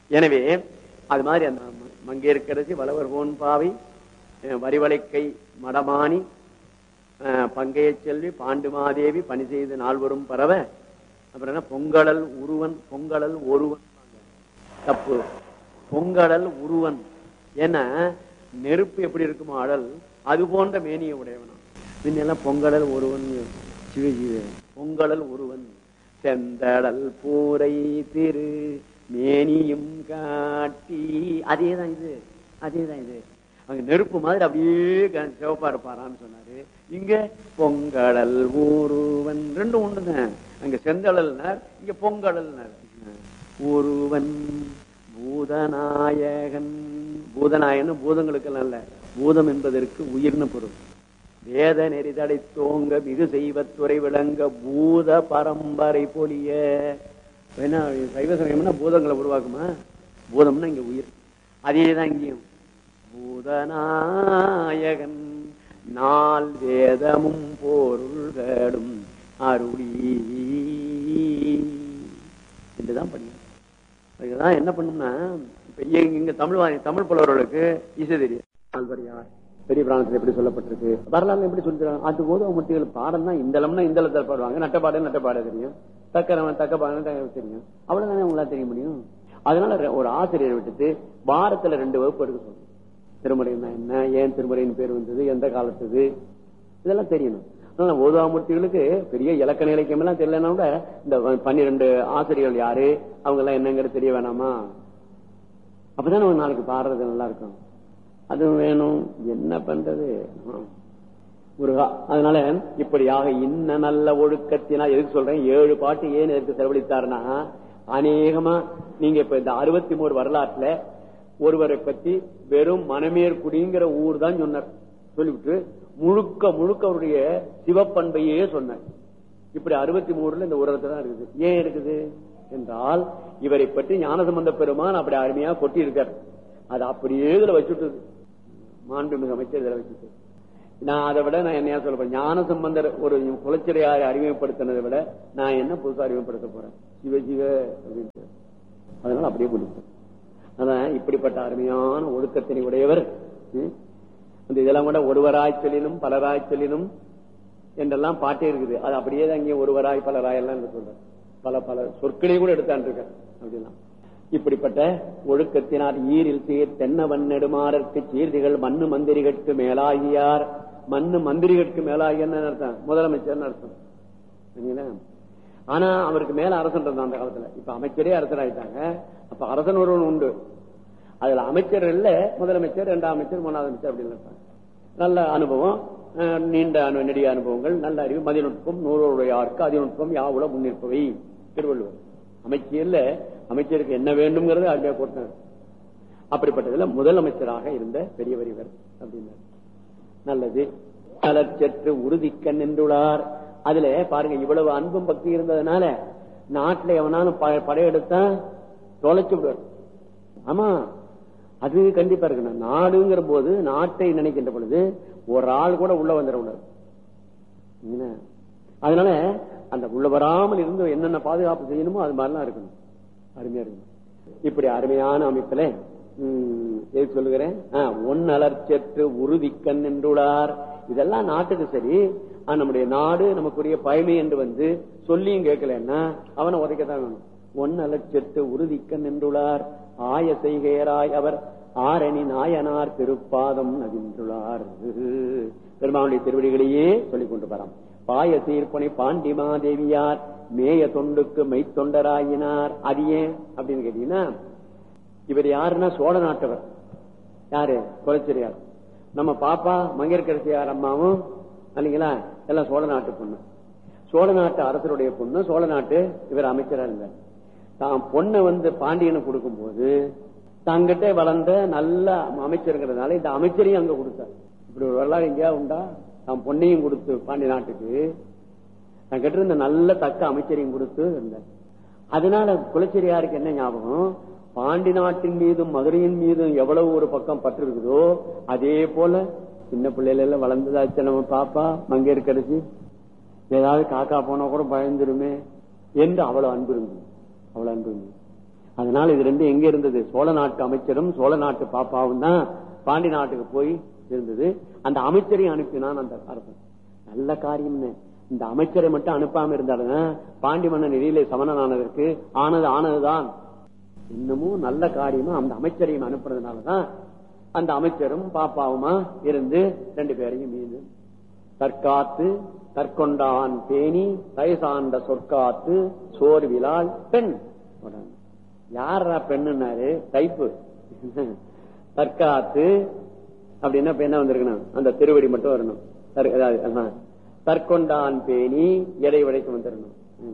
எனவே அது மாதிரி அந்த மங்கேற்கரசி வளவர் போன் பாவை அஹ், வரிவளைக்கை மடமானி அஹ், பங்கைய செல்வி பாண்டுமாதேவி பணி செய்து நால்வரும் பரவ அப்புறம் என்ன பொங்கலல் உருவன் பொங்கலல் ஒருவன் தப்பு பொங்கடல் உருவன் ஏன்னா நெருப்பு எப்படி இருக்குமோ அழல் அது போன்ற மேனியை உடையவனா பின்னெல்லாம் பொங்கடல் ஒருவன் சிவ சிவ பொங்கடல் ஒருவன் செந்தடல் பூரை திரு மேனியும் காட்டி அதேதான் இது அதேதான் இது அங்க நெருப்பு மாதிரி அப்படியே க- சிவப்பா இருப்பாரான்னு சொன்னாரு இங்க பொங்கடல் ஊருவன் ரெண்டும் ஒண்ணுதான் அங்க செந்தழல்னார் இங்க பொங்கடல்னார் ஒருவன் பூதநாயகன் பூதநாயகன் பூதங்களுக்கு அல்ல பூதம் என்பதற்கு உயிர்னு பொருள் வேத நெறிதடை தோங்க மிகு செய்வத்துறை விளங்க பூத பரம்பரை பொலிய என்ன சைவ சமயம்னா பூதங்களை உருவாக்குமா பூதம்னா இங்க உயிர் அதேதான் இங்கேயும் பூதநாயகன் நாள் வேதமும் பொருள்களும் அருளி என்றுதான் படிக்கணும் அதுக்குதான் என்ன பண்ணும்னா இப்ப இங்க இங்க தமிழ் வாரி- தமிழ் புலவர்களுக்கு இசை தெரியும் ஆழ்வார் பெரிய பிராணத்தில் எப்படி சொல்லப்பட்டிருக்கு வரலாறு எப்படி சொல்லிருக்காங்க அது போது முட்டிகள் பாடம் தான் இந்த இளம்னா இந்த இடத்துல பாடுவாங்க நட்டப்பாடு நட்டப்பாடு தெரியும் தக்கரவன் தக்க பாடம் தெரியும் அவ்வளவுதானே உங்களால தெரிய முடியும் அதனால ரெ- ஒரு ஆசிரியர் விட்டுட்டு வாரத்துல ரெண்டு வகுப்பு எடுக்க சொல்லணும் திருமுறைன்னா என்ன ஏன் திருமுறையின் பேர் வந்தது எந்த காலத்துது இதெல்லாம் தெரியணும் அதனால ஓதுவாமூர்த்திகளுக்கு பெரிய இலக்கண இலக்கியம் எல்லாம் தெரியலன்னா கூட இந்த பன்னிரெண்டு ஆசிரியர்கள் யாரு அவங்க எல்லாம் என்னங்கிறது தெரிய வேணாமா அப்பதான் நம்ம நாளைக்கு பாடுறது நல்லா இருக்கும் அது வேணும் என்ன பண்றது முருகா அதனால இப்படியாக இன்ன நல்ல ஒழுக்கத்தினா எதுக்கு சொல்றேன் ஏழு பாட்டு ஏன் எதுக்கு செலவழித்தாருன்னா அநேகமா நீங்க இப்ப இந்த அறுபத்தி மூணு வரலாற்றுல ஒருவரை பத்தி வெறும் மணமேற்குடிங்கிற ஊர் தான் சொன்னார் சொல்லிவிட்டு முழுக்க முழுக்க அவருடைய சிவப்பண்பையே சொன்னார் இப்படி அறுபத்தி மூணுல இந்த உரத்தை தான் இருக்குது ஏன் இருக்குது என்றால் இவரை பற்றி ஞானசம்பந்த பெருமான் அப்படி அருமையா கொட்டி இருக்கார் அது அப்படியே இதுல வச்சுட்டது மாண்புமிகு அமைச்சர் இதுல வச்சுட்டு நான் அதை விட நான் என்ன சொல்ல போறேன் ஞான சம்பந்தர் ஒரு குலச்சிறையாரை அறிமுகப்படுத்தினதை விட நான் என்ன புதுசா அறிமுகப்படுத்த போறேன் சிவ சிவ அப்படின்ட்டு அதனால அப்படியே கொடுத்தேன் அதான் இப்படிப்பட்ட அருமையான ஒழுக்கத்தினை உடையவர் ம், அந்த இதெல்லாம் கூட ஒருவராய் சொல்லினும் பலராய் சொல்லினும் என்றெல்லாம் பாட்டே இருக்குது அது அப்படியே தான் இங்கே ஒருவராய் பலராய் எல்லாம் சொல்ற பல பல சொற்களையும் கூட எடுத்தான் இருக்க அப்படின்னா இப்படிப்பட்ட ஒழுக்கத்தினார் ஈரில் சீர் தென்னவன் நெடுமாறற்கு சீர்திகள் மண்ணு மந்திரிகட்கு மேலாகியார் மண்ணு மந்திரிகட்கு மேலாகியன்னு அர்த்தம் முதலமைச்சர்னு அர்த்தம் சரிங்களா ஆனா அவருக்கு மேல அரசன் இருந்தான் அந்த காலத்துல இப்ப அமைச்சரே அரசர் ஆயிட்டாங்க அப்ப அரசன் ஒருவன் உண்டு அதுல அமைச்சர் இல்ல முதலமைச்சர் இரண்டாம் அமைச்சர் மூணாவது அமைச்சர் அப்படின்னு இருப்பாங்க நல்ல அனுபவம் அஹ், நீண்ட அனு நெடிய அனுபவங்கள் நல்ல அறிவு மதிநுட்பம் நூறுடையாருக்கு அதிநுட்பம் யாவுல முன்னிற்பவை திருவள்ளுவர் அமைச்சர்ல அமைச்சருக்கு என்ன வேண்டும்ங்கிறது அருமையா போட்டார் அப்படிப்பட்டதுல முதலமைச்சராக இருந்த பெரியவர் இவர் அப்படின்னார் நல்லது கலர்ச்சற்று உறுதிக்கண் நின்றுள்ளார் அதுல பாருங்க இவ்வளவு அன்பும் பக்தி இருந்ததுனால நாட்டுல எவனாலும் ப- படையெடுத்தா தொலைச்சு விடுவார் ஆமா அது கண்டிப்பா இருக்கணும் நாடுங்கிற போது நாட்டை நினைக்கின்ற பொழுது ஒரு ஆள் கூட உள்ள வந்துடக்கூடாது என்ன? அதனால அந்த உள்ள வராமல் இருந்து என்னென்ன பாதுகாப்பு செய்யணுமோ அது மாதிரிலாம் இருக்கணும் அருமையா இருக்கணும் இப்படி அருமையான அமைப்புல உம், எது சொல்லுகிறேன் ஒன்னலர்ச்சற்று உறுதிக்கண் நின்றுள்ளார் இதெல்லாம் நாட்டுக்கு சரி ஆனா, நம்முடைய நாடு நமக்குரிய பயமை என்று வந்து சொல்லியும் கேட்கலன்னா அவனை உதைக்கத்தான் வேணும் ஒன்னலர்ச்சற்று உறுதிக்கண் நின்றுள்ளார் ஆய செய்கையராய் அவர் ஆரணி நாயனார் திருப்பாதம் நவின்றுள்ளார் பெருமானுடைய திருவடிகளையே சொல்லிக் கொண்டு வராம் பாய தீர்ப்பனை பாண்டிமாதேவியார் மேய தொண்டுக்கு மெய்த்தொண்டராயினார் அது ஏன் அப்படின்னு கேட்டீங்கன்னா இவர் யாருன்னா சோழ நாட்டவர் யாரு குலச்சிரியார் நம்ம பாப்பா மங்கையர்கரசியார் அம்மாவும் இல்லைங்களா எல்லாம் சோழ நாட்டு பொண்ணு சோழ நாட்டு அரசருடைய பொண்ணு சோழ நாட்டு இவர் அமைச்சரா இருந்தார் தான் பொண்ணை வந்து பாண்டியனுக்கு கொடுக்கும்போது தங்கிட்ட வளர்ந்த நல்ல அமைச்சருங்கிறதுனால இந்த அமைச்சரையும் அங்க கொடுத்தார் இப்படி ஒரு வரலாறு எங்கேயா உண்டா தான் பொண்ணையும் கொடுத்து பாண்டிய நாட்டுக்கு தான் கிட்ட இருந்த நல்ல தக்க அமைச்சரையும் கொடுத்து இருந்தார் அதனால குலச்செரியாருக்கு என்ன ஞாபகம் பாண்டி நாட்டின் மீதும் மதுரையின் மீதும் எவ்வளவு ஒரு பக்கம் பற்று இருக்குதோ அதே போல சின்ன பிள்ளையில எல்லாம் வளர்ந்ததாச்சு நம்ம பாப்பா மங்கையர்கரசி ஏதாவது காக்கா போனா கூட பயந்துருமே என்று அவ்வளவு அன்பு இருந்தது அவ்வளவு அன்பு இருந்தது அதனால இது ரெண்டும் எங்க இருந்தது சோழ நாட்டு அமைச்சரும் சோழ நாட்டு பாப்பாவும் தான் பாண்டி நாட்டுக்கு போய் இருந்தது அந்த அமைச்சரையும் அனுப்பினான் அந்த அரசன் நல்ல காரியம்னு இந்த அமைச்சரை மட்டும் அனுப்பாம இருந்தாருன்னா பாண்டி மன்னன் நிதியிலே சமணன் ஆனதற்கு ஆனது ஆனதுதான் இன்னமும் நல்ல காரியமா அந்த அமைச்சரையும் அனுப்புறதுனாலதான் அந்த அமைச்சரும் பாப்பாவுமா இருந்து ரெண்டு பேரையும் மீது தற்காத்து தற்கொண்டான் பேணி தயசாண்ட சொற்காத்து சோர்விலால் பெண் யாரா பெண்ணுன்னாரு டைப்பு தற்காத்து அப்படின்னா இப்ப என்ன வந்திருக்கணும் அந்த திருவடி மட்டும் வரணும் தற்- அதாவது, ஆமா. தற்கொண்டான் பேணி எடை உடைக்கு வந்துடணும்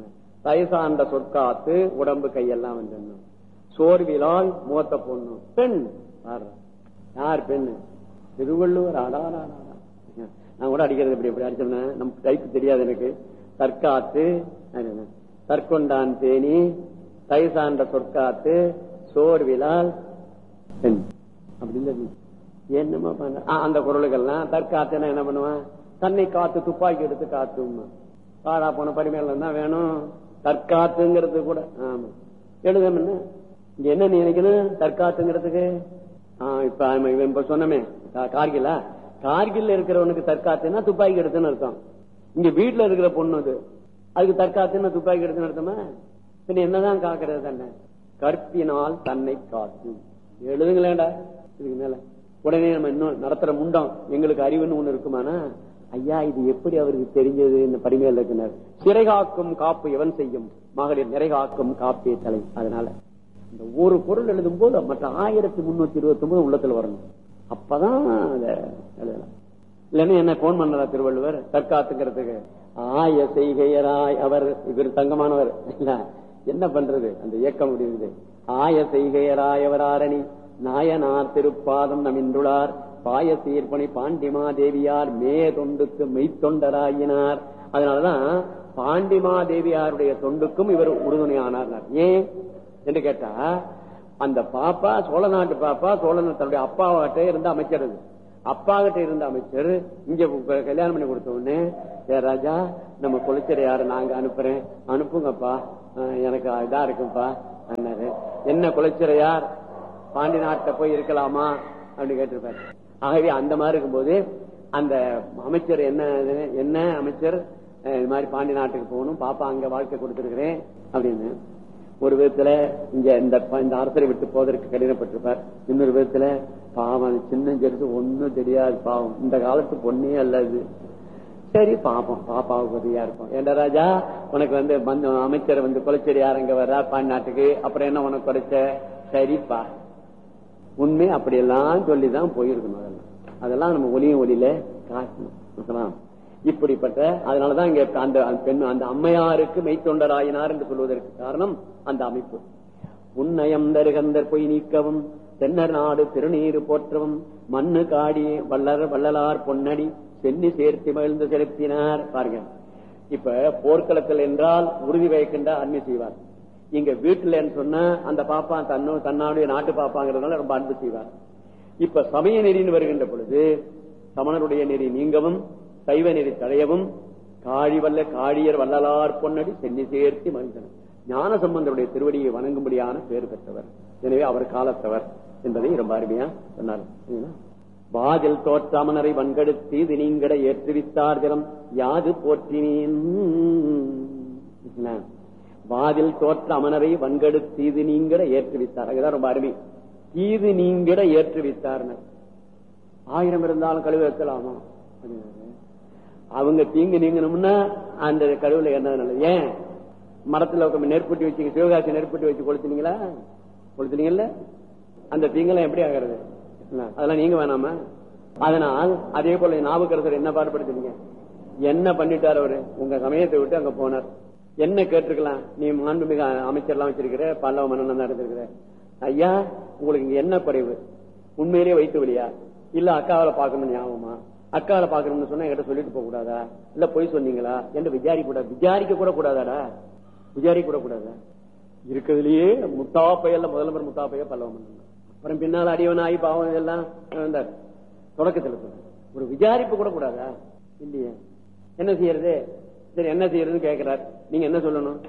தயசாண்ட சொற்காத்து உடம்பு கையெல்லாம் வந்துடணும் சோர்விலால் முகத்தை போடணும் பெண் யார் யார் பெண்ணு திருவள்ளுவர் அடாராடா நான் கூட அடிக்கிறது இப்படி இப்படி அடிச்சோம்னா நம்ம டைப் தெரியாது எனக்கு தற்காத்து அது என்ன? தற்கொண்டான் தேனி தைசாண்ட சொற்காத்து சோர்விலால் பெண் அப்படின்னு என்னமா பண்ண ஆ, அந்த குரலுக்கெல்லாம் தற்காத்துனா என்ன பண்ணுவான் தன்னை காத்து துப்பாக்கி எடுத்து காத்துமா பாடா போன பரிமையில தான் வேணும் தற்காத்துங்கிறது கூட ஆமா எழுதம் என்ன இங்க என்ன நீ நினைக்கணும் தற்காத்துங்கிறதுக்கு ஆ, இப்ப ஆமா, இவன் இப்ப சொன்னமே கா- கார்கிலா கார்கில்ல இருக்கிறவனுக்கு தற்காத்துன்னா துப்பாக்கி எடுத்துன்னு அர்த்தம் இங்க வீட்டுல இருக்கிற பொண்ணு அது அதுக்கு தற்காத்துன்னா துப்பாக்கி எடுத்துன்னு அர்த்தமா பின்ன என்னதான் காக்கிறது தன்னை கற்பினால் தன்னை காக்கும் எழுதுங்களேண்டா இதுக்கு மேல உடனே நம்ம இன்னும் நடத்துற முண்டம் எங்களுக்கு அறிவுன்னு ஒண்ணு இருக்குமானா ஐயா இது எப்படி அவருக்கு தெரிஞ்சது இந்த பரிமையில் இருக்கிறார் சிறைகாக்கும் காப்பு எவன் செய்யும் மகளிர் நிறைகாக்கும் காப்பே தலை அதனால இந்த ஒரு பொருள் எழுதும் போது மற்ற ஆயிரத்தி முன்னூத்தி இருபத்தி ஒன்பது உள்ளத்துல வரணும் அப்பதான் அத எழுதலாம் இல்லைன்னா என்ன கோன் பண்ணதா திருவள்ளுவர் தற்காத்துங்கிறதுக்கு ஆய செய்கையராய் அவர் இவர் தங்கமானவர் இல்ல என்ன பண்றது அந்த இயக்கம் முடியுது ஆய செய்கையராய் அவர் ஆரணி நாயனார் திருப்பாதம் நமின்றுளார் பாய சீர்பணி பாண்டிமா தேவியார் மே தொண்டுக்கு மெய்த்தொண்டராயினார் அதனாலதான் பாண்டிமா தேவியாருடைய தொண்டுக்கும் இவர் உறுதுணையானார் ஏன் என்று கேட்டா அந்த பாப்பா சோழ நாட்டு பாப்பா சோழ நாட்டு தன்னுடைய அப்பாவாட்ட இருந்த அமைச்சர் அது அப்பா கிட்ட இருந்த அமைச்சர் இங்க உ- கல்யாணம் பண்ணி கொடுத்த உடனே ஏ ராஜா நம்ம குளிச்சரை யாரு நாங்க அனுப்புறேன் அனுப்புங்கப்பா அஹ் எனக்கு இதா இருக்குப்பா அண்ணாரு என்ன குளிச்சரையார் பாண்டி நாட்டை போய் இருக்கலாமா அப்படின்னு கேட்டிருப்பாரு ஆகவே அந்த மாதிரி இருக்கும்போது அந்த அமைச்சர் என்ன இது, என்ன அமைச்சர் அஹ் இது மாதிரி பாண்டி நாட்டுக்கு போகணும் பாப்பா அங்க வாழ்க்கை கொடுத்திருக்கிறேன் அப்படின்னு ஒரு விதத்துல இங்க இந்த ப- இந்த அரசரை விட்டு போவதற்கு கடினப்பட்டிருப்பார் இன்னொரு விதத்துல பாவம் அது சின்ன செருத்து ஒண்ணும் தெரியாது பாவம் இந்த காலத்து பொண்ணே அல்ல இது சரி பாப்போம் பாப்பாவுக்கு உதவியா இருக்கும் ஏண்டா ராஜா உனக்கு வந்து வந்து அமைச்சர் வந்து குலச்செடியார் அங்க வர்றா பாண்டி நாட்டுக்கு அப்புறம் என்ன உனக்கு குறைச்ச சரிப்பா உண்மை அப்படியெல்லாம் சொல்லிதான் போயிருக்கணும் அதெல்லாம் அதெல்லாம் நம்ம ஒலியும் ஒலியில காட்டணும் ஓகேவா? இப்படிப்பட்ட அதனாலதான் இங்க அந்த அந்த பெண் அந்த அம்மையாருக்கு மெய்த்தொண்டராயினார் என்று சொல்வதற்கு காரணம் அந்த அமைப்பு உன்னயம் தருகந்தர் பொய் நீக்கவும் தென்னர் நாடு திருநீரு போற்றவும் மண்ணு காடி வள்ளர் வள்ளலார் பொன்னடி சென்னி சேர்த்து மகிழ்ந்து செலுத்தினார் பாருங்க இப்ப போர்க்களத்தில் என்றால் உறுதி வைக்கின்ற அன்மை செய்வார் இங்க வீட்டுலன்னு சொன்னா அந்த பாப்பா தன்னு தன்னுடைய நாட்டு பாப்பாங்கிறதுனால ரொம்ப அன்பு செய்வார் இப்ப சமய நெறின்னு வருகின்ற பொழுது சமணருடைய நெறி நீங்கவும் சைவ நெறி தழையவும் காழி வல்ல காழியர் வள்ளலார் பொன்னடி சென்னி சேர்த்தி மகிழ்ந்தனர் ஞான சம்பந்தருடைய திருவடியை வணங்கும்படியான பேர் பெற்றவர் எனவே அவர் காலத்தவர் என்பதை ரொம்ப அருமையா சொன்னார் சரிங்களா? வாதில் தோற்றாமனரை வன்கெடுத்து இது நீங்கட ஏற்றுவித்தார் தினம் யாது போற்றினேன் என்ன? வாதில் தோற்ற அமனரை வன்கெடு தீது நீங்கிட ஏற்றுவித்தார் அதுதான் ரொம்ப அருமை தீது நீங்கிட ஏற்றுவித்தார் ஆயிரம் இருந்தாலும் கழுவி வைக்கலாமா அப்படின்னாரு. அவங்க தீங்கு நீங்கணும்னா அந்த கழுவுல என்ன நல்லது ஏன் மரத்துல உட்காந்து நெருப்புட்டி வச்சு சிவகாசி நெருப்புட்டி வச்சு கொளுத்துனீங்களா கொளுத்துனீங்கல்ல அந்த தீங்கெல்லாம் எப்படி ஆகிறது என்ன? அதெல்லாம் நீங்க வேணாமா அதனால் அதே போல ஞாபகரசர் என்ன பாடுபடுத்துறீங்க என்ன பண்ணிட்டார் அவரு உங்க சமயத்தை விட்டு அங்க போனார் என்ன கேட்டிருக்கலாம் நீ மாண்புமிகு அமைச்சர்லாம் வச்சிருக்கிற பல்லவ மன்னன் தான் இருந்திருக்கிற ஐயா உங்களுக்கு இங்க என்ன குறைவு உண்மையிலேயே வைத்து வழியா இல்ல அக்காவில பாக்கணும்னு ஞாபகமா அக்காவில பாக்கணும்னு சொன்னா என்கிட்ட சொல்லிட்டு போக கூடாதா இல்ல பொய் சொன்னீங்களா என்று விசாரிக்க கூடாது விசாரிக்க கூட கூடாதாடா விசாரிக்க கூட கூடாதா இருக்கிறதுலயே முத்தாப்பையல்ல முதல்வர் முத்தாப்பைய பல்லவ மன்னன் அப்புறம் பின்னால் அடியவனாகி பாவம் எல்லாம் வந்தார் தொடக்கத்துல சொல்றேன். ஒரு விசாரிப்பு கூட கூடாதா இல்லையே என்ன செய்யறது சரி என்ன செய்யறதுன்னு கேட்கிறார் நீங்க என்ன சொல்லணும்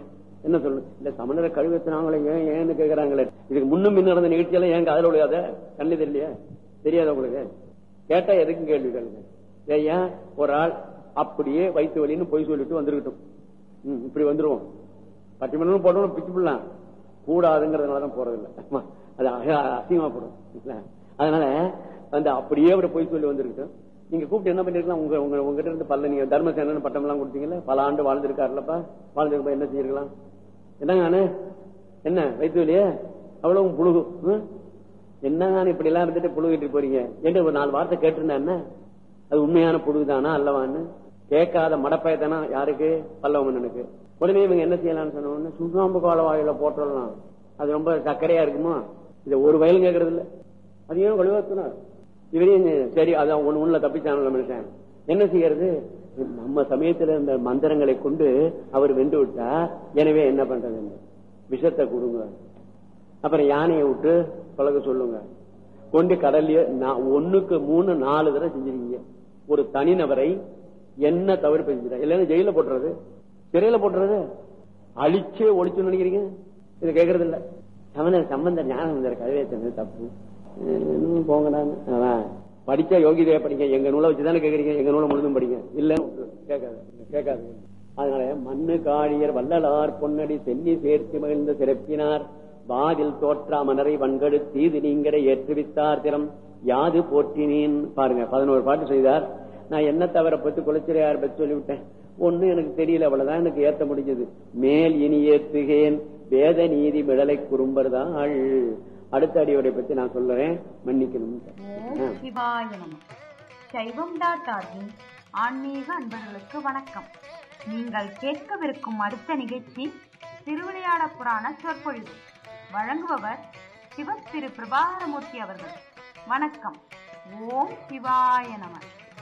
என்ன சொல்லணும் இல்ல சமணரை கழுவத்தினாங்களே ஏன் ஏன்னு கேக்குறாங்களே இதுக்கு முன்னும் முன்ன நடந்த நிகழ்ச்சியெல்லாம் ஏன் காதல விழுகாத கண்ணு தெரியலையா தெரியாத உங்களுக்கு கேட்டா எதுக்கும் கேள்வி கேளுங்க ஏய்யா ஒரு ஆள் அப்படியே வயிற்று வலின்னு பொய் சொல்லிட்டு வந்துருக்கட்டும் ம், இப்படி வந்துருவோம் பட்டிமன்றம் போட்டோம் பிச்சு பிடலாம் கூடாதுங்கிறதுனாலதான் போறது இல்ல ஆமா, அது அக- அசிங்கமா போடும் இல்ல? அதனால வந்து அப்படியே அவரை பொய் சொல்லி வந்திருக்கட்டும் நீங்க கூப்பிட்டு என்ன பண்ணிருக்கலாம் உங்க உங்க உங்ககிட்ட இருந்து பல்ல நீங்க தர்மசேனன் பட்டம் எல்லாம் கொடுத்தீங்கல்ல பல ஆண்டு வாழ்ந்திருக்காருல்லப்பா வாழ்ந்திருப்பா என்ன செஞ்சிருக்கலாம் என்னங்க அண்ணே? என்ன வயிற்று வலியே அவ்வளவு புழுகு ம்? என்னங்க இப்படி எல்லாம் இருந்துட்டு புழுகிட்டு போறீங்க என்று ஒரு நாலு வார்த்தை கேட்டிருந்தா என்ன அது உண்மையான புழுகுதானா அல்லவான்னு கேட்காத மடப்பயத்தானா யாருக்கு பல்லவ மன்னனுக்கு உடனே இவங்க என்ன செய்யலாம்னு சொன்ன உடனே சுண்ணாம்பு கால வாயில போட்டுடலாம் அது ரொம்ப சர்க்கரையா இருக்குமா இதை ஒரு வயலும் கேட்கறது இல்ல அது ஏன் வலுவாத்தினார் இவரையும் சரி அதான் ஒண்ணு ஒண்ணுல தப்பிச்சான மனுஷன் என்ன செய்யறது நம்ம சமயத்துல இந்த மந்திரங்களை கொண்டு அவர் வென்று விட்டா எனவே என்ன பண்றது விஷத்தை கொடுங்க அப்புறம் யானையை விட்டு பழக சொல்லுங்க கொண்டு கடல்லையே நா- ஒண்ணுக்கு மூணு நாலு தடவை செஞ்சிருக்கீங்க ஒரு தனிநபரை என்ன தவறு செஞ்சிட இல்லைன்னா ஜெயில போட்டுறது சிறையில போட்டுறது அழிச்சே ஒழிச்சு நினைக்கிறீங்க இது கேக்குறது இல்ல சமணர் சம்பந்த ஞானம் இந்த கதவே சொன்னது தப்பு இன்னும் போங்கடான்னு அதான். படிச்சா யோகிதையா படிங்க எங்க நூலை வச்சுதானே கேக்குறீங்க எங்க நூலை முழுதும் படிங்க இல்ல கேட்காது கேட்காது அதனால மண்ணு காழியர் வள்ளலார் பொன்னடி சென்னி சேர்த்து மகிழ்ந்த சிறப்பினார் வாதில் தோற்றா மனரை வன்கடு தீது நீங்கட ஏற்றுவித்தார் திறம் யாது போற்றினேன் பாருங்க பதினோரு பாட்டு செய்தார் நான் என்ன தவிர பத்து குலைச்சிரையார் பற்றி சொல்லிவிட்டேன் ஒண்ணு எனக்கு தெரியல அவ்வளவுதான் எனக்கு ஏத்த முடிஞ்சது மேல் இனி ஏத்துகேன் வேத நீதி மிடலை குறும்பர்தாள் அடுத்த அடியோடைய பத்தி நான் சொல்லுறேன் மன்னிக்கணும் ஓம் சிவாய நம சைவம் டாட் ஆர்கின் ஆன்மீக அன்பர்களுக்கு வணக்கம் நீங்கள் கேட்கவிருக்கும் அடுத்த நிகழ்ச்சி திருவிளையாட புராண சொற்பொழிவு வழங்குபவர் சிவ திரு பிரபாகரமூர்த்தி அவர்கள் வணக்கம் ஓம் சிவாய நம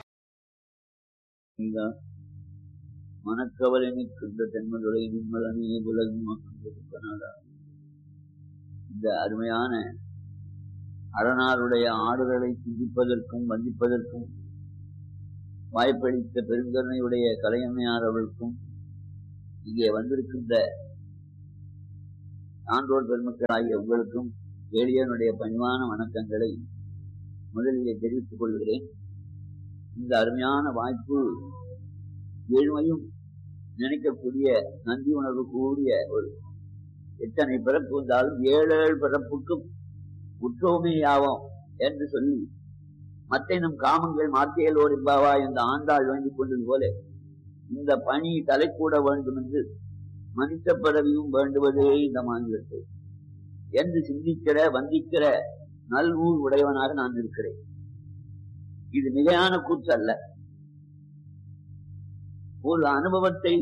இந்த மனக்கவலை நிற்கின்ற தென்மதுரை நிம்மலனே உலகம் மக்களுக்கு இந்த அருமையான அரணாருடைய ஆடுகளை சிந்திப்பதற்கும் வந்திப்பதற்கும் வாய்ப்பளித்த பெருங்கருணையுடைய கலையம்மையார் அவர்களுக்கும் இங்கே வந்திருக்கின்ற சான்றோர் பெருமக்கள் ஆகிய உங்களுக்கும் ஏழியனுடைய பணிவான வணக்கங்களை முதலிலே தெரிவித்துக் கொள்கிறேன் இந்த அருமையான வாய்ப்பு ஏழ்மையும் நினைக்கக்கூடிய நன்றி உணர்வு கூடிய ஒரு எத்தனை பிறப்பு வந்தாலும் ஏழு ஏழு பிறப்புக்கும் உற்றோமே யாவோம் என்று சொல்லி மற்ற நம் காமங்கள் மாத்தியலோர் என்பாவா இந்த ஆண்டாள் வேண்டிக் கொண்டது போல இந்த பணி தலைக்கூட வேண்டும் என்று மனித பிறவியும் வேண்டுவதே இந்த மாநிலத்தை என்று சிந்திக்கிற வந்திக்கிற நல்நூல் உடையவனாக நான் இருக்கிறேன் இது மிகையான கூற்று அல்ல ஒரு அனுபவத்தை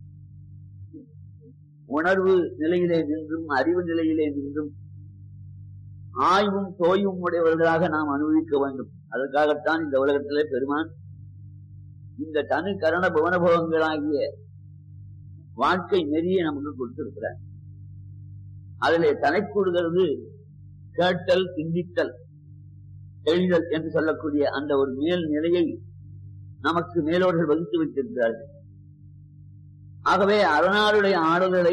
உணர்வு நிலையிலே நின்றும் அறிவு நிலையிலே நின்றும் ஆய்வும் தோயும் உடையவர்களாக நாம் அனுபவிக்க வேண்டும் அதற்காகத்தான் இந்த உலகத்திலே பெருமான் இந்த தனி கரண புவனபோகங்களாகிய வாழ்க்கை நெறிய நமக்கு கொடுத்திருக்கிறார் அதிலே தலைக்கூடுகிறது கேட்டல் சிந்தித்தல் எழிதல் என்று சொல்லக்கூடிய அந்த ஒரு மேல் நிலையை நமக்கு மேலோர்கள் வகுத்து வைத்திருக்கிறார்கள் ஆகவே அரணாருடைய ஆடுதலை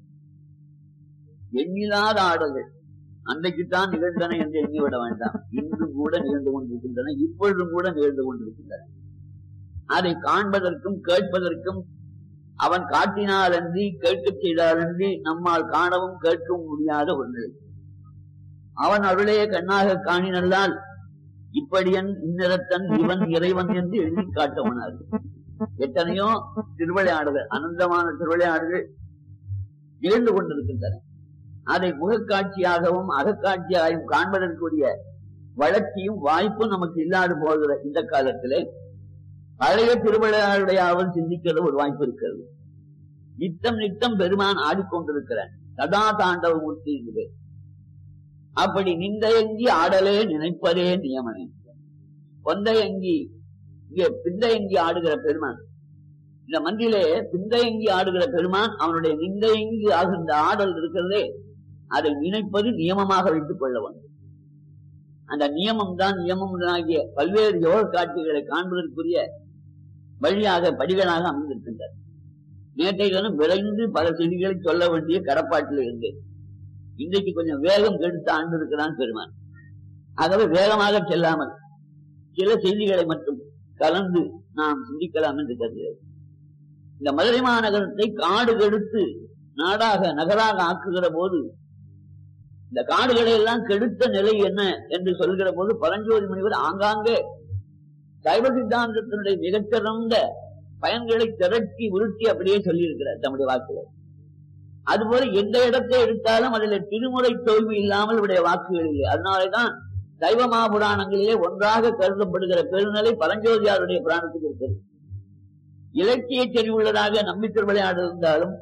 எண்ணிலாத ஆடுதல் அன்றைக்குத்தான் நிகழ்ந்தன என்று எண்ணிவிட வேண்டாம் இன்றும் கூட நிகழ்ந்து கொண்டிருக்கின்றன இப்பொழுதும் கூட நிகழ்ந்து கொண்டிருக்கின்றன அதை காண்பதற்கும் கேட்பதற்கும் அவன் காட்டினாலன்றி கேட்கச் செய்தாலன்றி நம்மால் காணவும் கேட்கவும் முடியாத ஒன்று அவன் அருளைய கண்ணாக காணினல்லால் இப்படியன் இந்நிறத்தன் இவன் இறைவன் என்று எழுதி காட்டவனார் எத்தனையோ திருவிளையாடுகள் அனந்தமான திருவிளையாடுகள் நிகழ்ந்து கொண்டிருக்கின்றன அதை முகக்காட்சியாகவும் அகக்காட்சியாகவும் காண்பதற்குரிய வளர்ச்சியும் வாய்ப்பும் நமக்கு இல்லாது போகிற இந்த காலத்திலே பழைய திருவிளையாடுடையாவது சிந்திக்கிறது ஒரு வாய்ப்பு இருக்கிறது நித்தம் நித்தம் பெருமான் ஆடிக்கொண்டிருக்கிறான் சதா தாண்டவ மூர்த்தி என்று அப்படி நிந்தையங்கி ஆடலே நினைப்பதே நியமனே பொந்தையங்கி இங்கே பிந்தையங்கி ஆடுகிற பெருமான் இந்த மந்திலே பிந்தையங்கி ஆடுகிற பெருமான் அவனுடைய நிந்தையங்கி ஆகின்ற ஆடல் இருக்கிறதே அதை நினைப்பது நியமமாக வைத்துக் கொள்ள வேண்டும் அந்த நியமம் தான் நியமம் ஆகிய பல்வேறு யோக காட்சிகளை காண்பதற்குரிய வழியாக படிகளாக அமைந்திருக்கின்றன நேற்றைய தினம் விரைந்து பல செய்திகளை சொல்ல வேண்டிய கடப்பாட்டில் இருந்தேன் இன்றைக்கு கொஞ்சம் வேகம் கெடுத்து ஆண்டு இருக்கிறான் பெருமான் ஆகவே வேகமாக செல்லாமல் சில செய்திகளை மட்டும் கலந்து நாம் சிந்திக்கலாம் என்று கருதுகிறேன் இந்த மதுரை மாநகரத்தை காடு கெடுத்து நாடாக நகராக ஆக்குகிற போது இந்த காடுகளை எல்லாம் கெடுத்த நிலை என்ன என்று சொல்கிற போது பரஞ்சோதி முனிவர் ஆங்காங்கே சைவ சித்தாந்தத்தினுடைய மிகச்சிறந்த பயன்களை திரட்டி உருட்டி அப்படியே சொல்லியிருக்கிறார் தம்முடைய வாக்குகள் அதுபோல எந்த இடத்தை எடுத்தாலும் அதில் திருமுறை தோல்வி இல்லாமல் உடைய வாக்குகள் இல்லை அதனாலேதான் சைவ மாபுராணங்களிலே ஒன்றாக கருதப்படுகிற பெருநிலை பரஞ்சோதியாருடைய புராணத்துக்கு இருக்கிறது இலக்கிய செறிவுள்ளதாக நம்பி திருவிளையாடு இருந்தாலும்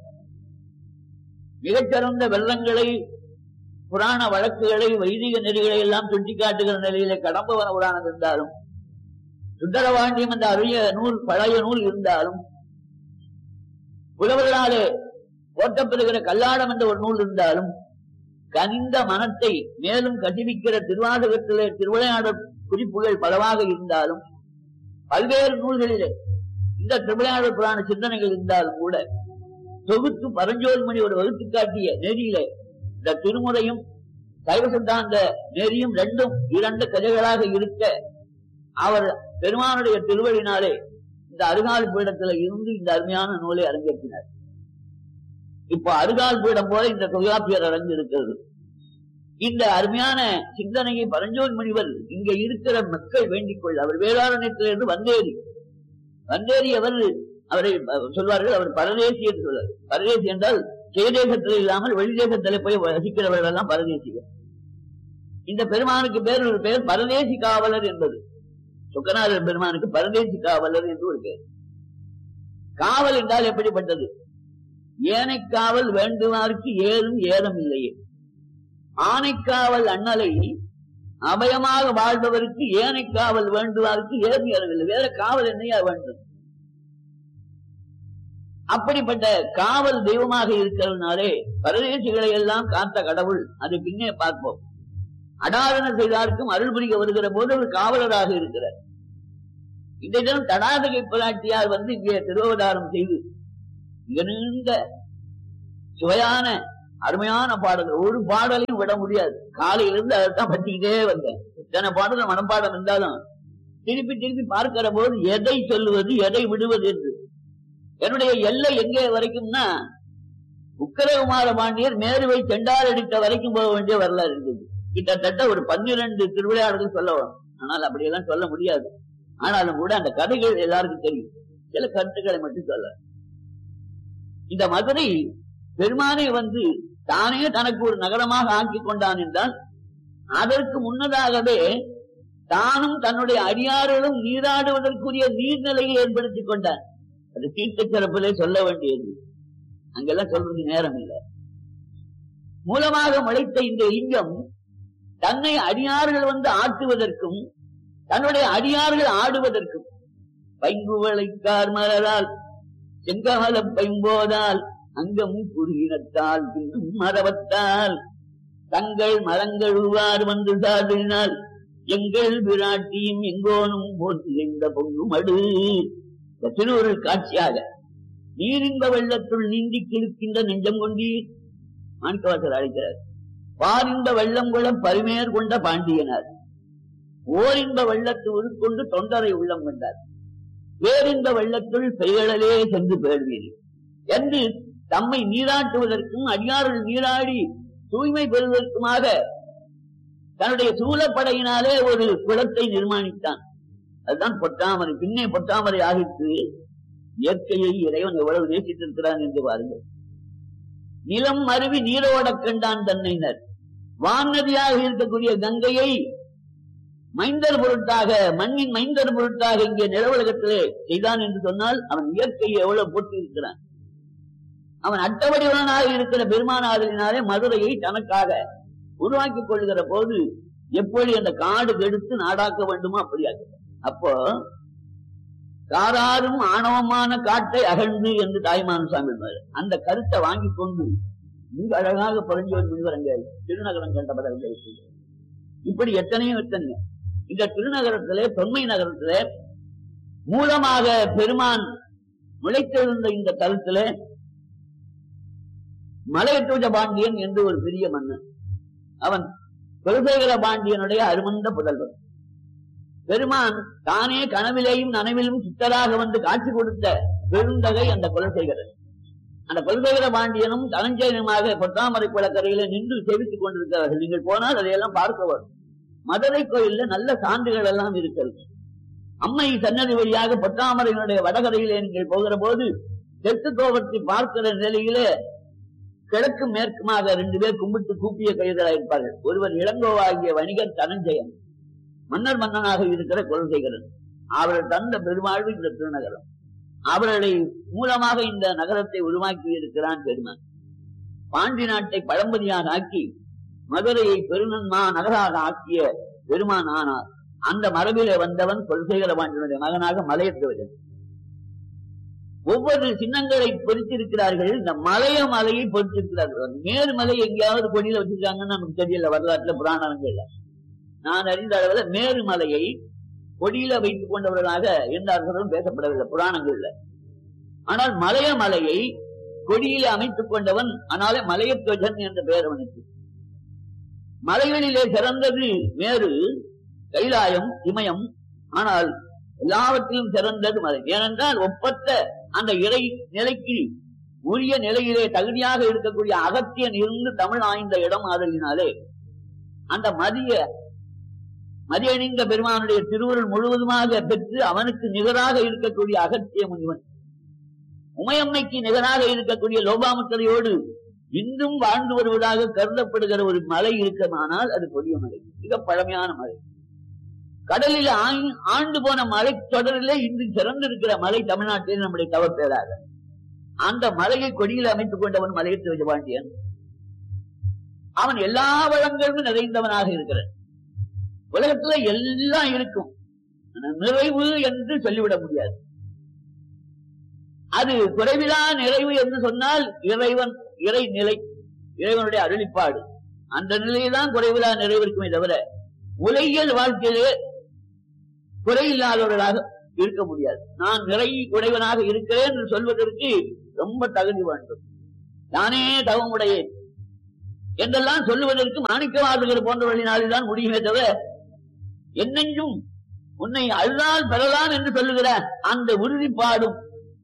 மிகச்சிறந்த வெள்ளங்களை புராண வழக்குகளை வைதிக நெறிகளை எல்லாம் சுட்டிக்காட்டுகிற நிலையிலே கடம்பவன புராணம் இருந்தாலும் சுந்தரவாண்டியம் என்ற அரிய நூல் பழைய நூல் இருந்தாலும் புலவர்களாலே போற்றப்பெறுகிற கல்லாடம் என்ற ஒரு நூல் இருந்தாலும் கனிந்த மனத்தை மேலும் கசிவிக்கிற திருவாசகத்திலே திருவிளையாடல் குறிப்புகள் பலவாக இருந்தாலும் பல்வேறு நூல்களிலே இந்த திருவிளையாடல் புராண சிந்தனைகள் இருந்தாலும் கூட தொகுத்து பரஞ்சோதி மணி ஒரு வகுத்து காட்டிய நெறியிலே இந்த திருமுறையும் சைவ சித்தாந்த நெறியும் ரெண்டும் இரண்டு கதைகளாக இருக்க அவர் பெருமானுடைய திருவழினாலே இந்த அருகால் பீடத்துல இருந்து இந்த அருமையான நூலை அரங்கேற்றினார் இப்ப அருகால் பீடம் போல இந்த தொல்காப்பியர் அரங்கு இருக்கிறது இந்த அருமையான சிந்தனையை பரஞ்சோதி முனிவர் இங்க இருக்கிற மக்கள் வேண்டிக் கொள்ள அவர் வேளாண்மையிலிருந்து வந்தேறி வந்தேறி அவர் அவரை சொல்வார்கள் அவர் பரதேசி என்று சொல்வார் பரதேசி என்றால் ஜெயதேசத்தில் இல்லாமல் வெளிதேசத்திலே போய் வசிக்கிறவர்கள் எல்லாம் பரதேசிகள் இந்த பெருமானுக்கு பேர் ஒரு பெயர் பரதேசி காவலர் என்பது சுக்கநாதர் பெருமானுக்கு பரதேசி காவலர் என்று ஒரு பேர் காவல் என்றால் எப்படிப்பட்டது ஏனைக்காவல் வேண்டுமாருக்கு ஏதும் ஏதம் இல்லையே ஆனைக்காவல் அண்ணலை அபயமாக வாழ்பவருக்கு ஏனைக்காவல் வேண்டுவாருக்கு ஏதும் ஏறவில்லை வேற காவல் என்னையா வேண்டும் அப்படிப்பட்ட காவல் தெய்வமாக இருக்கிறதுனாலே பரதேசிகளை எல்லாம் காத்த கடவுள் அதை பின்னே பார்ப்போம் அடாரண செய்தார்க்கும் அருள் புரிக வருகிற போது அவர் காவலராக இருக்கிறார் இந்த தினம் தடாதகை பிராட்டியார் வந்து இங்கே திருவதாரம் செய்து மிக நீண்ட சுவையான அருமையான பாடல்கள் ஒரு பாடலையும் விட முடியாது காலையிலிருந்து அதைத்தான் பற்றிக்கிட்டே வந்தேன் இத்தனை பாடல்கள் மனப்பாடம் இருந்தாலும் திருப்பி திருப்பி பார்க்கிற போது எதை சொல்லுவது எதை விடுவது என்று என்னுடைய எல்லை எங்கே வரைக்கும்னா உக்கரகுமார பாண்டியர் மேருவை செண்டார் அடித்த வரைக்கும் போக வேண்டிய வரலாறு இருந்தது கிட்டத்தட்ட ஒரு பன்னிரண்டு திருவிளையாடுகள் சொல்ல வரும் ஆனால் அப்படியெல்லாம் சொல்ல முடியாது ஆனாலும் கூட அந்த கதைகள் எல்லாருக்கும் தெரியும் சில கருத்துக்களை மட்டும் சொல்ல இந்த மதுரை பெருமானை வந்து தானே தனக்கு ஒரு நகரமாக ஆக்கி கொண்டான் என்றால் அதற்கு முன்னதாகவே தானும் தன்னுடைய அடியார்களும் நீராடுவதற்குரிய நீர்நிலையை ஏற்படுத்திக் கொண்டான் அது தீர்த்த சிறப்பிலே சொல்ல வேண்டியது அங்கெல்லாம் சொல்றது நேரம் இல்லை மூலமாக முளைத்த இந்த லிங்கம் தன்னை அடியார்கள் வந்து ஆட்டுவதற்கும் தன்னுடைய அடியார்கள் ஆடுவதற்கும் பைங்குவளைக்கார் மலரால் செங்கமல பைம்போதால் அங்கம் குறுகினத்தால் பின்னும் மரவத்தால் தங்கள் மரங்கள் உவார் வந்து சாடினால் எங்கள் விராட்டியும் எங்கோனும் போட்டு எந்த பொங்கும் இந்த திருவுருள் காட்சியாக நீரின்ப வெள்ளத்துள் நீந்தி கிழக்கின்ற நெஞ்சம் கொண்டீர் மாணிக்கவாசர் அழைக்கிறார் பாரின்ப வெள்ளம் குளம் பரிமேர் கொண்ட பாண்டியனார் ஓரின்ப வெள்ளத்து உருக்கொண்டு தொண்டரை உள்ளம் கொண்டார் வேறின்ப வெள்ளத்துள் பெயழலே சென்று பேடுவீர் என்று தம்மை நீராட்டுவதற்கும் அடியார்கள் நீராடி தூய்மை பெறுவதற்குமாக தன்னுடைய சூழப்படையினாலே ஒரு குளத்தை நிர்மாணித்தான் அதுதான் பொட்டாமரை பின்னே பொட்டாமரை ஆகிட்டு இயற்கையை இறைவன் எவ்வளவு நேசித்திருக்கிறான் என்று பாருங்கள் நிலம் அருவி நீரோட கண்டான் தன்னைனர் வானதியாக இருக்கக்கூடிய கங்கையை மைந்தர் பொருட்டாக மண்ணின் மைந்தர் பொருட்டாக இங்கே நிலவலகத்திலே செய்தான் என்று சொன்னால் அவன் இயற்கையை எவ்வளவு போட்டி இருக்கிறான் அவன் அட்டவடிவனாக இருக்கிற பெருமானாதலினாலே மதுரையை தனக்காக உருவாக்கிக் கொள்கிற போது எப்படி அந்த காடு கெடுத்து நாடாக்க வேண்டுமோ அப்படியாக அப்போ காராரும் ஆணவமான காட்டை அகழ்ந்து என்று தாய்மான சாமி அந்த கருத்தை வாங்கி கொண்டு மிக அழகாக புரஞ்சவர் முனிவர் அங்கே திருநகரம் கண்டபதர்கள் இப்படி எத்தனையோ எத்தனையோ இந்த திருநகரத்திலே தொன்மை நகரத்திலே மூலமாக பெருமான் முளைத்திருந்த இந்த தளத்துல மலையத்துவஜ பாண்டியன் என்று ஒரு பெரிய மன்னன் அவன் குலசேகர பாண்டியனுடைய அருமந்த புதல்வன் பெருமான் தானே கனவிலேயும் நனவிலும் சித்தராக வந்து காட்சி கொடுத்த பெருந்தகை அந்த குலசேகரன் அந்த குலசேகர பாண்டியனும் தனஞ்சயனுமாக பொத்தாமரை குளக்கரையில நின்று செவித்துக் கொண்டிருக்கிறார்கள் நீங்கள் போனால் அதையெல்லாம் பார்க்க வரும் மதுரை கோயில்ல நல்ல சான்றுகள் எல்லாம் இருக்கிறது அம்மை சன்னதி வழியாக பொத்தாமரையினுடைய வடகரையிலே நீங்கள் போகிற போது தெற்கு கோபத்தை பார்க்கிற நிலையிலே கிழக்கு மேற்குமாக ரெண்டு பேர் கும்பிட்டு கூப்பிய கைகளாக இருப்பார்கள் ஒருவர் இளங்கோவாகிய வணிகர் தனஞ்சயன் மன்னர் மன்னனாக இருக்கிற குலசேகரன் அவர்கள் தந்த பெருவாழ்வு இந்த திருநகரம் அவர்களை மூலமாக இந்த நகரத்தை உருவாக்கி இருக்கிறான் பெருமான் பாண்டி நாட்டை பழம்பதியாக ஆக்கி மதுரையை பெருநன்மா நகராக ஆக்கிய பெருமான் ஆனார் அந்த மரபிலே வந்தவன் குலசேகர பாண்டியனுடைய மகனாக மலையத்துவன் ஒவ்வொரு சின்னங்களை பொறித்திருக்கிறார்கள் இந்த மலைய மலையை பொறித்திருக்கிறார்கள் மேறு மலை எங்கேயாவது கொடியில வச்சிருக்காங்கன்னு நமக்கு தெரியல வரலாற்றுல புராணங்கள்ல நான் அறிந்த அளவுல மேரு மலையை கொடியில வைத்துக் கொண்டவர்களாக எந்த அரசரும் பேசப்படவில்லை புராணங்கள்ல ஆனால் மலைய மலையை கொடியில அமைத்துக் கொண்டவன் ஆனாலே மலையத்வஜன் என்ற பெயர் அவனுக்கு மலைகளிலே சிறந்தது மேரு கைலாயம் இமயம் ஆனால் எல்லாவற்றிலும் சிறந்தது மலை ஏனென்றால் ஒப்பற்ற அந்த இறை நிலைக்கு உரிய நிலையிலே தகுதியாக இருக்கக்கூடிய அகத்தியன் இருந்து தமிழ் ஆய்ந்த இடம் ஆதலினாலே அந்த மதிய மதியணிந்த பெருமானுடைய திருவுருள் முழுவதுமாக பெற்று அவனுக்கு நிகராக இருக்கக்கூடிய அகத்திய முனிவன் உமையம்மைக்கு நிகராக இருக்கக்கூடிய லோபாமுத்தரையோடு இன்றும் வாழ்ந்து வருவதாக கருதப்படுகிற ஒரு மலை இருக்குமானால் அது கொடிய மலை மிக பழமையான மலை கடலில் ஆய்- ஆண்டு போன மலை தொடரிலே இன்று சிறந்திருக்கிற மலை தமிழ்நாட்டில் நம்முடைய தவப்பேராக அந்த மலையை கொடியில் அமைத்துக் கொண்டவன் மலையத்து விஜபாண்டியன் அவன் எல்லா வளங்களும் நிறைந்தவனாக இருக்கிறான் உலகத்துல எல்லாம் இருக்கும் ஆனா நிறைவு என்று சொல்லிவிட முடியாது அது குறைவிலா நிறைவு என்று சொன்னால் இறைவன் இறை நிலை இறைவனுடைய அருளிப்பாடு அந்த நிலையில்தான் குறைவிலா நிறைவு இருக்குமே தவிர உலகியல் வாழ்க்கையிலே குறையில்லாதவர்களாக இருக்க முடியாது நான் நிறை உடையவனாக இருக்கிறேன் என்று சொல்வதற்கு ரொம்ப தகுதி வேண்டும் நானே தவமுடையேன் என்றெல்லாம் சொல்லுவதற்கு மாணிக்கவாதகர் போன்றவர்களினால்தான் முடியுமே தவிர என்னென்றும் உன்னை அழுதால் பெறலாம் என்று சொல்லுகிற அந்த உறுதிப்பாடும்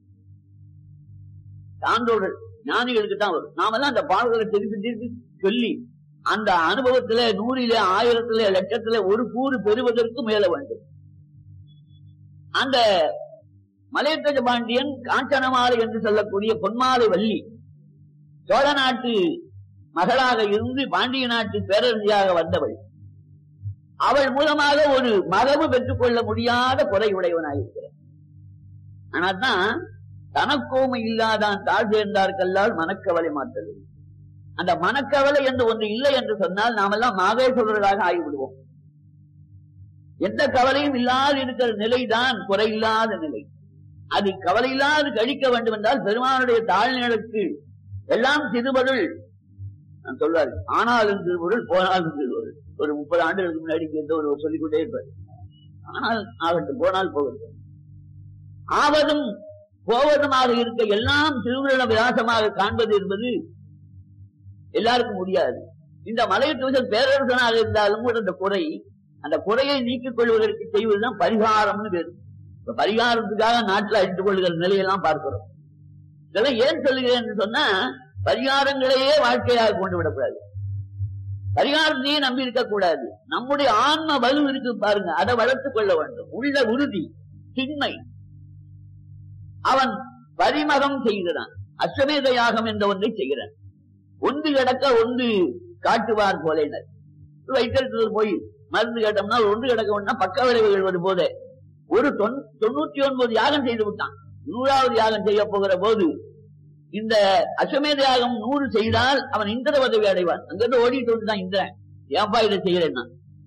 சான்றோர்கள் ஞானிகளுக்கு தான் வரும் நாமெல்லாம் அந்த பாடல்களை திருப்பி திருப்பி சொல்லி அந்த அனுபவத்திலே நூறிலே ஆயிரத்திலே லட்சத்திலே ஒரு கூறு பெறுவதற்கு மேல வேண்டும் அந்த மலையத்தஜ பாண்டியன் காஞ்சனமாலை என்று சொல்லக்கூடிய பொன்மாலை வள்ளி சோழ நாட்டு மகளாக இருந்து பாண்டிய நாட்டு பேரரசியாக வந்தவள் அவள் மூலமாக ஒரு மரபு பெற்றுக் கொள்ள முடியாத குறையுடையவனாயிருக்கிறார் ஆனால்தான் தனக்கோமை இல்லாதான் தாழ் சேர்ந்தார்கல்லால் மனக்கவலை மாற்றது அந்த மனக்கவலை என்று ஒன்று இல்லை என்று சொன்னால் நாமெல்லாம் மாகேஸ்வரர்களாக ஆகிவிடுவோம் எந்த கவலையும் இல்லாது இருக்கிற நிலைதான் குறையில்லாத நிலை அது கவலை இல்லாது கழிக்க வேண்டும் என்றால் பெருமானுடைய தாழ்நிலைக்கு எல்லாம் சிறுபொருள் நான் சொல்வாரு ஆனாலும் திருப்பொருள் போனாலும் திருப்பொருள் ஒரு முப்பது ஆண்டுகளுக்கு முன்னாடி இங்க ஒரு சொல்லிக்கொண்டே இருப்பார் ஆனால் ஆகட்டும் போனால் போகட்டும் ஆவதும் போவதுமாக இருக்க எல்லாம் திருவிழா விலாசமாக காண்பது என்பது எல்லாருக்கும் முடியாது இந்த மலையத்துவசன் பேரரசனாக இருந்தாலும் கூட அந்த குறை அந்த குறையை நீக்கிக் கொள்வதற்கு செய்வதுதான் பரிகாரம்னு பேரு இப்ப பரிகாரத்துக்காக நாட்டில் அழித்துக் கொள்கிற நிலையெல்லாம் பார்க்கிறோம் இதெல்லாம் ஏன் சொல்லுகிறேன் என்று சொன்னா பரிகாரங்களையே வாழ்க்கையாக கொண்டு விடக்கூடாது பரிகாரத்தையே நம்பி இருக்க கூடாது நம்முடைய ஆன்ம வலு இருக்கு பாருங்க அதை வளர்த்துக் கொள்ள வேண்டும் உள்ள உறுதி திண்மை அவன் பரிமகம் செய்கிறான் அஸ்வமேத யாகம் என்ற ஒன்றை செய்கிறான் ஒன்று கிடக்க ஒன்று காட்டுவார் போலேனர் வைத்திருக்கிறது போய் மருந்து கேட்டோம்னா ஒன்று கிடக்க ஒன்னா பக்க விளைவுகள் வரும் போது ஒரு தொன்- தொண்ணூத்தி ஒன்பது யாகம் செய்து விட்டான் நூறாவது யாகம் செய்ய போகிற போது இந்த அஸ்வமேத யாகம் நூறு செய்தால் அவன் இந்திர பதவி அடைவான் அங்கிருந்து ஓடிட்டு வந்துதான் இந்திரன் ஏன்பா இதை செய்யறேன்னா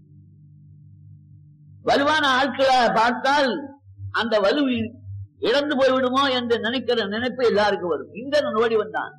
வலுவான ஆட்களை பார்த்தால் அந்த வலு இழந்து போய்விடுமோ என்று நினைக்கிற நினைப்பு எல்லாருக்கும் வரும் இந்திரன் ஓடி வந்தான்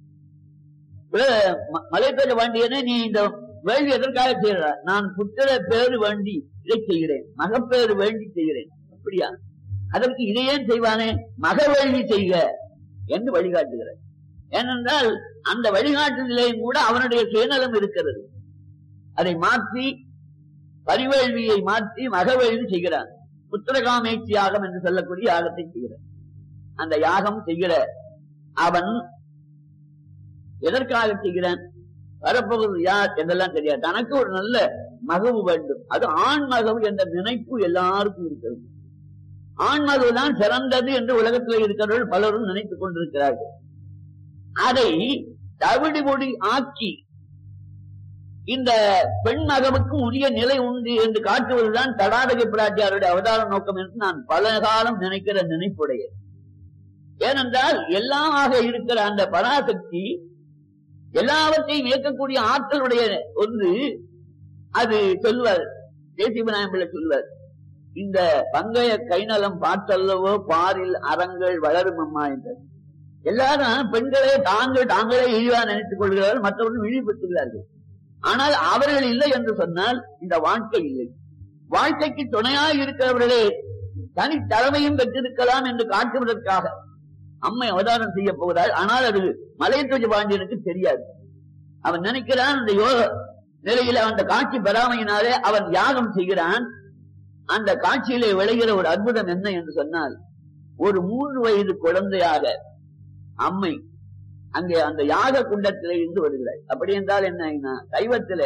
மலைப்பேர பாண்டியனே நீ இந்த வேள்வி எதற்காக செய்யற நான் புத்திர பேரு வேண்டி இதை செய்கிறேன் மகப்பேறு வேண்டி செய்கிறேன் அப்படியா அதற்கு இதையே செய்வானே மகவேள்வி செய்க என்று வழிகாட்டுகிறார் ஏனென்றால் அந்த வழிகாட்டுதலையும் கூட அவனுடைய சுயநலம் இருக்கிறது அதை மாற்றி பரிவேள்வியை மாற்றி மகவேள்வி செய்கிறான் புத்திரகாமேட்சி யாகம் என்று சொல்லக்கூடிய யாகத்தை செய்கிறான் அந்த யாகம் செய்கிற அவன் எதற்காக செய்கிறான் வரப்போவது யார் என்றெல்லாம் தெரியாது தனக்கு ஒரு நல்ல மகவு வேண்டும் அது ஆண் மகவு என்ற நினைப்பு எல்லாருக்கும் இருக்கிறது ஆண் மகவு தான் சிறந்தது என்று உலகத்தில் இருக்கிறவர்கள் பலரும் நினைத்துக் கொண்டிருக்கிறார்கள் அதை தவிடுபொடி ஆக்கி இந்த பெண் மகவுக்கும் உரிய நிலை உண்டு என்று காட்டுவதுதான் தடாதக பிராட்டியாருடைய அவதார நோக்கம் என்று நான் பல காலம் நினைக்கிற நினைப்புடைய ஏனென்றால் எல்லாமாக இருக்கிற அந்த பராசக்தி எல்லாவற்றையும் இயக்கக்கூடிய ஆற்றலுடைய ஒன்று அது சொல்வார் தேசிபநாயகம் பிள்ளை சொல்வார் இந்த பங்கைய கைநலம் பார்த்தல்லவோ பாரில் அறங்கள் வளரும் அம்மா என்றார் எல்லாரும் பெண்களே தாங்கள் தாங்களே இழிவா நினைத்துக் கொள்கிறார்கள் மற்றவர்கள் இழிவுபடுத்துகிறார்கள் ஆனால் அவர்கள் இல்லை என்று சொன்னால் இந்த வாழ்க்கை இல்லை வாழ்க்கைக்கு துணையாய் இருக்கிறவர்களே தனி தலைமையும் பெற்றிருக்கலாம் என்று காட்டுவதற்காக அம்மை அவதாரம் செய்ய போகிறாள் ஆனால் அது மலையத்துவஜ பாண்டியனுக்கு தெரியாது அவன் நினைக்கிறான் அந்த யோக நிலையில அந்த காட்சி பெறாமையினாலே அவன் யாகம் செய்கிறான் அந்த காட்சியிலே விளைகிற ஒரு அற்புதம் என்ன என்று சொன்னால் ஒரு மூன்று வயது குழந்தையாக அம்மை அங்கே அந்த யாக குண்டத்திலே இருந்து வருகிறாள் அப்படி என்றால் என்ன சைவத்திலே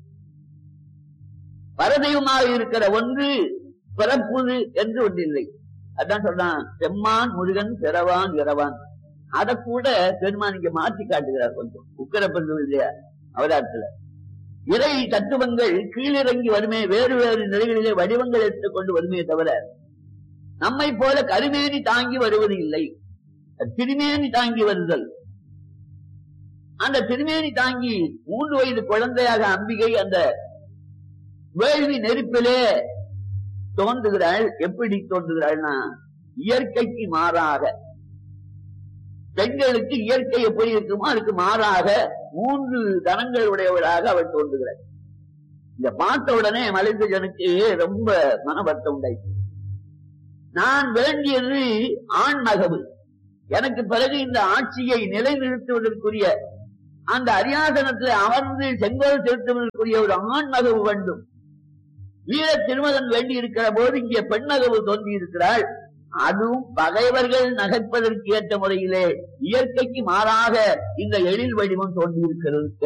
பரதெய்வமாக இருக்கிற ஒன்று பிறப்புது என்று ஒன்றில்லை அதான் சொல்றான் செம்மான் முருகன் பிறவான் இரவான் அதை கூட பெருமான் இங்க மாற்றி காட்டுகிறார் கொஞ்சம் உக்கரப்பந்து இல்லையா அவதாரத்துல இறை தத்துவங்கள் கீழிறங்கி வருமே வேறு வேறு நிலைகளிலே வடிவங்கள் எடுத்துக்கொண்டு வருமே தவிர நம்மை போல கருமேனி தாங்கி வருவது இல்லை திருமேனி தாங்கி வருதல் அந்த திருமேனி தாங்கி மூன்று வயது குழந்தையாக அம்பிகை அந்த வேள்வி நெருப்பிலே தோன்றுகிறாள் எப்படி தோன்றுகிறாள்னா இயற்கைக்கு மாறாக பெண்களுக்கு இயற்கை எப்படி இருக்குமோ அதுக்கு மாறாக மூன்று தனங்கள் உடையவளாக அவள் தோன்றுகிறாள் இந்த பார்த்த உடனே மலைந்தஜனுக்கு ரொம்ப மன வருத்தம் உண்டாயிற்று நான் வேண்டியது ஆண் மகவு எனக்கு பிறகு இந்த ஆட்சியை நிலைநிறுத்துவதற்குரிய அந்த அரியாசனத்தில் அமர்ந்து செங்கோல் செலுத்துவதற்குரிய ஒரு ஆண் மகவு வேண்டும் வீர திருமகன் வேண்டி இருக்கிற போது இங்கே பெண் மகவு தோன்றி இருக்கிறாள் அதுவும் பகைவர்கள் நகைப்பதற்கு ஏற்ற முறையிலே இயற்கைக்கு மாறாக இந்த எழில் வடிவம் தோன்றியிருக்கிறது